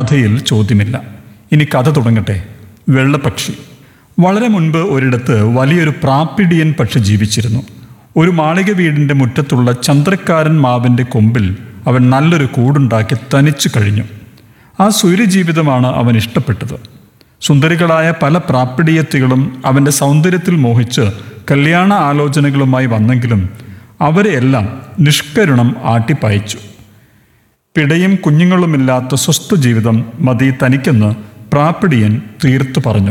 കഥയിൽ ചോദ്യമില്ല ഇനി കഥ തുടങ്ങട്ടെ വെള്ളപ്പക്ഷി വളരെ മുൻപ് ഒരിടത്ത് വലിയൊരു പ്രാപ്പിടിയൻ പക്ഷി ജീവിച്ചിരുന്നു ഒരു മാളിക വീടിൻ്റെ മുറ്റത്തുള്ള ചന്ദ്രക്കാരൻ മാവിൻ്റെ കൊമ്പിൽ അവൻ നല്ലൊരു കൂടുണ്ടാക്കി തനിച്ചു കഴിഞ്ഞു ആ സൂര്യജീവിതമാണ് അവൻ ഇഷ്ടപ്പെട്ടത് സുന്ദരികളായ പല പ്രാപ്പിടിയത്തികളും അവൻ്റെ സൗന്ദര്യത്തിൽ മോഹിച്ച് കല്യാണ ആലോചനകളുമായി വന്നെങ്കിലും അവരെയെല്ലാം നിഷ്കരുണം ആട്ടിപ്പായിച്ചു പിടയും കുഞ്ഞുങ്ങളുമില്ലാത്ത സ്വസ്ഥ ജീവിതം മതി തനിക്കെന്ന് പ്രാപ്പിടിയൻ തീർത്തു പറഞ്ഞു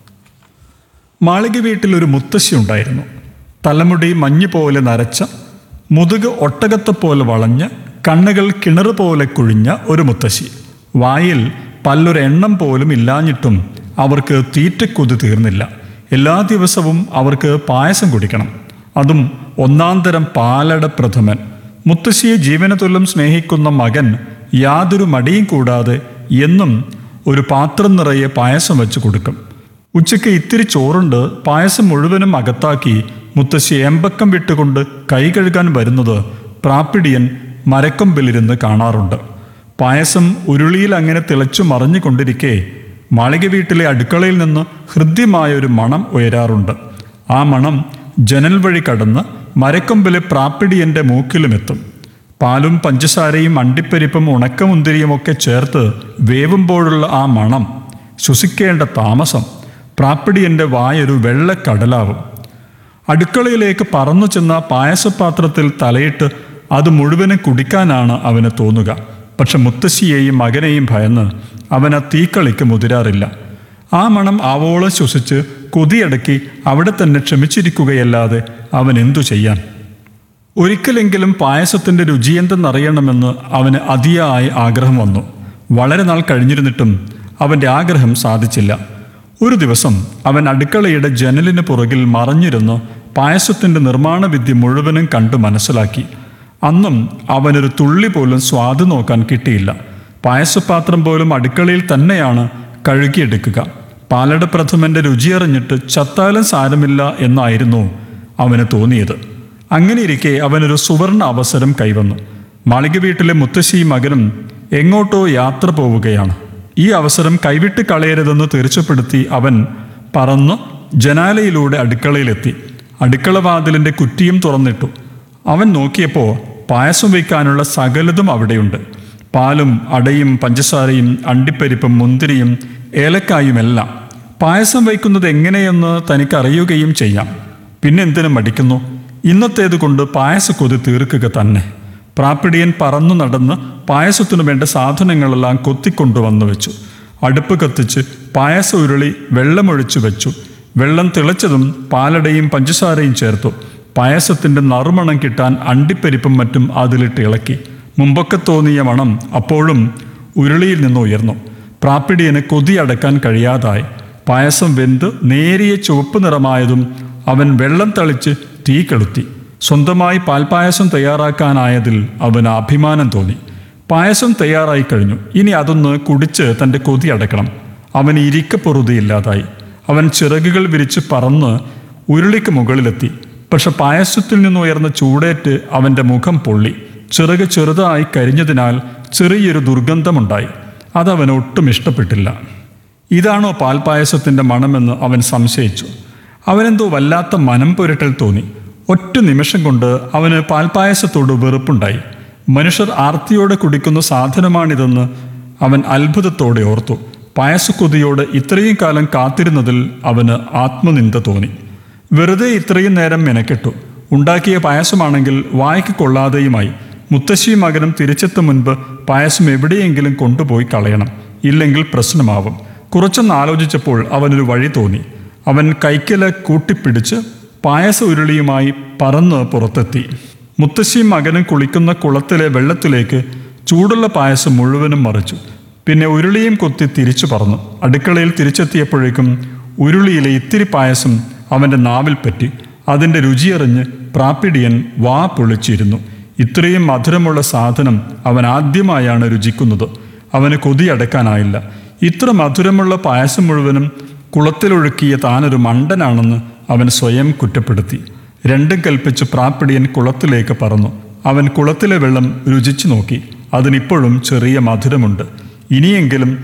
മാളിക വീട്ടിൽ ഒരു മുത്തശ്ശി ഉണ്ടായിരുന്നു തലമുടി മഞ്ഞ് പോലെ നരച്ച മുതുക് ഒട്ടകത്തെ പോലെ വളഞ്ഞ് കണ്ണുകൾ കിണറ് പോലെ കുഴിഞ്ഞ ഒരു മുത്തശ്ശി വായിൽ പല്ലൊരു എണ്ണം പോലും ഇല്ലാഞ്ഞിട്ടും അവർക്ക് തീറ്റക്കൊതി തീർന്നില്ല എല്ലാ ദിവസവും അവർക്ക് പായസം കുടിക്കണം അതും ഒന്നാം തരം പാലട പ്രഥമൻ മുത്തശ്ശിയെ ജീവനതുല്യം സ്നേഹിക്കുന്ന മകൻ യാതൊരു മടിയും കൂടാതെ എന്നും ഒരു പാത്രം നിറയെ പായസം വെച്ച് കൊടുക്കും ഉച്ചയ്ക്ക് ഇത്തിരി ചോറുണ്ട് പായസം മുഴുവനും അകത്താക്കി മുത്തശ്ശി എമ്പക്കം വിട്ടുകൊണ്ട് കൈ കഴുകാൻ വരുന്നത് പ്രാപ്പിടിയൻ മരക്കൊമ്പിലിരുന്ന് കാണാറുണ്ട് പായസം ഉരുളിയിൽ അങ്ങനെ തിളച്ചു മറിഞ്ഞുകൊണ്ടിരിക്കെ മാളിക വീട്ടിലെ അടുക്കളയിൽ നിന്ന് ഹൃദ്യമായ ഒരു മണം ഉയരാറുണ്ട് ആ മണം ജനൽ വഴി കടന്ന് മരക്കൊമ്പിലെ പ്രാപ്പിടിയന്റെ മൂക്കിലുമെത്തും പാലും പഞ്ചസാരയും അണ്ടിപ്പരിപ്പും ഉണക്കമുന്തിരിയുമൊക്കെ ചേർത്ത് വേവുമ്പോഴുള്ള ആ മണം ശ്വസിക്കേണ്ട താമസം പ്രാപ്പിടിയന്റെ വായൊരു വെള്ളക്കടലാവും അടുക്കളയിലേക്ക് പറന്നു ചെന്ന പായസപാത്രത്തിൽ തലയിട്ട് അത് മുഴുവനും കുടിക്കാനാണ് അവന് തോന്നുക പക്ഷെ മുത്തശ്ശിയെയും മകനെയും ഭയന്ന് അവൻ ആ തീക്കളിക്ക് മുതിരാറില്ല ആ മണം ആവോളം ശ്വസിച്ച് കൊതിയടക്കി അവിടെ തന്നെ ക്ഷമിച്ചിരിക്കുകയല്ലാതെ അവൻ എന്തു ചെയ്യാൻ ഒരിക്കലെങ്കിലും പായസത്തിന്റെ രുചിയെന്തെന്നറിയണമെന്ന് അവന് അതിയായ ആഗ്രഹം വന്നു വളരെ നാൾ കഴിഞ്ഞിരുന്നിട്ടും അവന്റെ ആഗ്രഹം സാധിച്ചില്ല ഒരു ദിവസം അവൻ അടുക്കളയുടെ ജനലിന് പുറകിൽ മറഞ്ഞിരുന്ന് പായസത്തിന്റെ നിർമ്മാണ വിദ്യ മുഴുവനും കണ്ടു മനസ്സിലാക്കി അന്നും അവനൊരു തുള്ളി പോലും സ്വാദ് നോക്കാൻ കിട്ടിയില്ല പായസപാത്രം പോലും അടുക്കളയിൽ തന്നെയാണ് കഴുകിയെടുക്കുക പാലട പ്രഥമന്റെ രുചിയറിഞ്ഞിട്ട് ചത്താലും സാരമില്ല എന്നായിരുന്നു അവന് തോന്നിയത് അങ്ങനെയിരിക്കെ അവനൊരു സുവർണ അവസരം കൈവന്നു മാളിക വീട്ടിലെ മുത്തശ്ശിയും മകനും എങ്ങോട്ടോ യാത്ര പോവുകയാണ് ഈ അവസരം കൈവിട്ട് കളയരുതെന്ന് തീർച്ചപ്പെടുത്തി അവൻ പറന്ന് ജനാലയിലൂടെ അടുക്കളയിലെത്തി അടുക്കള വാതിലിന്റെ കുറ്റിയും തുറന്നിട്ടു അവൻ നോക്കിയപ്പോൾ പായസം വയ്ക്കാനുള്ള സകലതും അവിടെയുണ്ട് പാലും അടയും പഞ്ചസാരയും അണ്ടിപ്പരിപ്പും മുന്തിരിയും ഏലക്കായുമെല്ലാം പായസം വയ്ക്കുന്നത് എങ്ങനെയെന്ന് തനിക്കറിയുകയും ചെയ്യാം പിന്നെന്തിനും മടിക്കുന്നു ഇന്നത്തേത് കൊണ്ട് പായസക്കൊതി തീർക്കുക തന്നെ പ്രാപ്പിടിയൻ പറന്നു നടന്ന് പായസത്തിനു വേണ്ട സാധനങ്ങളെല്ലാം കൊത്തിക്കൊണ്ടുവന്നു വെച്ചു അടുപ്പ് കത്തിച്ച് പായസ ഉരുളി വെള്ളമൊഴിച്ചു വെച്ചു വെള്ളം തിളച്ചതും പാലടയും പഞ്ചസാരയും ചേർത്തു പായസത്തിന്റെ നറുമണം കിട്ടാൻ അണ്ടിപ്പരിപ്പും മറ്റും അതിലിട്ട് ഇളക്കി മുമ്പൊക്കെ തോന്നിയ മണം അപ്പോഴും ഉരുളിയിൽ നിന്ന് ഉയർന്നു പ്രാപ്പിടിയന് കൊതി അടക്കാൻ കഴിയാതായി പായസം വെന്ത് നേരിയ ചുവപ്പ് നിറമായതും അവൻ വെള്ളം തളിച്ച് തീ കെടുത്തി സ്വന്തമായി പാൽപ്പായസം തയ്യാറാക്കാനായതിൽ അവന് അഭിമാനം തോന്നി പായസം തയ്യാറായി കഴിഞ്ഞു ഇനി അതൊന്ന് കുടിച്ച് തൻ്റെ കൊതി അടക്കണം അവന് ഇരിക്കപ്പൊറുതിയില്ലാതായി അവൻ ചിറകുകൾ വിരിച്ച് പറന്ന് ഉരുളിക്ക് മുകളിലെത്തി പക്ഷെ പായസത്തിൽ നിന്ന് ഉയർന്ന ചൂടേറ്റ് അവൻ്റെ മുഖം പൊള്ളി ചിറക് ചെറുതായി കരിഞ്ഞതിനാൽ ചെറിയൊരു ദുർഗന്ധമുണ്ടായി അതവന് ഒട്ടും ഇഷ്ടപ്പെട്ടില്ല ഇതാണോ പാൽപ്പായസത്തിൻ്റെ മണമെന്ന് അവൻ സംശയിച്ചു അവനെന്തോ വല്ലാത്ത മനം പുരട്ടൽ തോന്നി ഒറ്റ നിമിഷം കൊണ്ട് അവന് പാൽപ്പായസത്തോട് വെറുപ്പുണ്ടായി മനുഷ്യർ ആർത്തിയോടെ കുടിക്കുന്ന സാധനമാണിതെന്ന് അവൻ അത്ഭുതത്തോടെ ഓർത്തു പായസക്കൊതിയോട് ഇത്രയും കാലം കാത്തിരുന്നതിൽ അവന് ആത്മനിന്ദ തോന്നി വെറുതെ ഇത്രയും നേരം മെനക്കെട്ടു ഉണ്ടാക്കിയ പായസമാണെങ്കിൽ വായ്ക്ക് കൊള്ളാതെയുമായി മുത്തശ്ശിയും മകനും തിരിച്ചെത്തും മുൻപ് പായസം എവിടെയെങ്കിലും കൊണ്ടുപോയി കളയണം ഇല്ലെങ്കിൽ പ്രശ്നമാവും കുറച്ചൊന്ന് ആലോചിച്ചപ്പോൾ അവനൊരു വഴി തോന്നി അവൻ കൈക്കല കൂട്ടിപ്പിടിച്ച് പായസ ഉരുളിയുമായി പറന്ന് പുറത്തെത്തി മുത്തശ്ശിയും മകനും കുളിക്കുന്ന കുളത്തിലെ വെള്ളത്തിലേക്ക് ചൂടുള്ള പായസം മുഴുവനും മറിച്ചു പിന്നെ ഉരുളിയും കൊത്തി തിരിച്ചു പറന്നു അടുക്കളയിൽ തിരിച്ചെത്തിയപ്പോഴേക്കും ഉരുളിയിലെ ഇത്തിരി പായസം അവൻ്റെ നാവിൽ പറ്റി അതിൻ്റെ രുചിയറിഞ്ഞ് പ്രാപ്പിടിയൻ വാ പൊളിച്ചിരുന്നു ഇത്രയും മധുരമുള്ള സാധനം അവൻ ആദ്യമായാണ് രുചിക്കുന്നത് അവന് കൊതിയടക്കാനായില്ല ഇത്ര മധുരമുള്ള പായസം മുഴുവനും കുളത്തിലൊഴുക്കിയ താനൊരു മണ്ടനാണെന്ന് അവൻ സ്വയം കുറ്റപ്പെടുത്തി രണ്ടും കൽപ്പിച്ച് പ്രാപ്പിടിയൻ കുളത്തിലേക്ക് പറന്നു അവൻ കുളത്തിലെ വെള്ളം രുചിച്ചു നോക്കി അതിനിപ്പോഴും ചെറിയ മധുരമുണ്ട് ഇനിയെങ്കിലും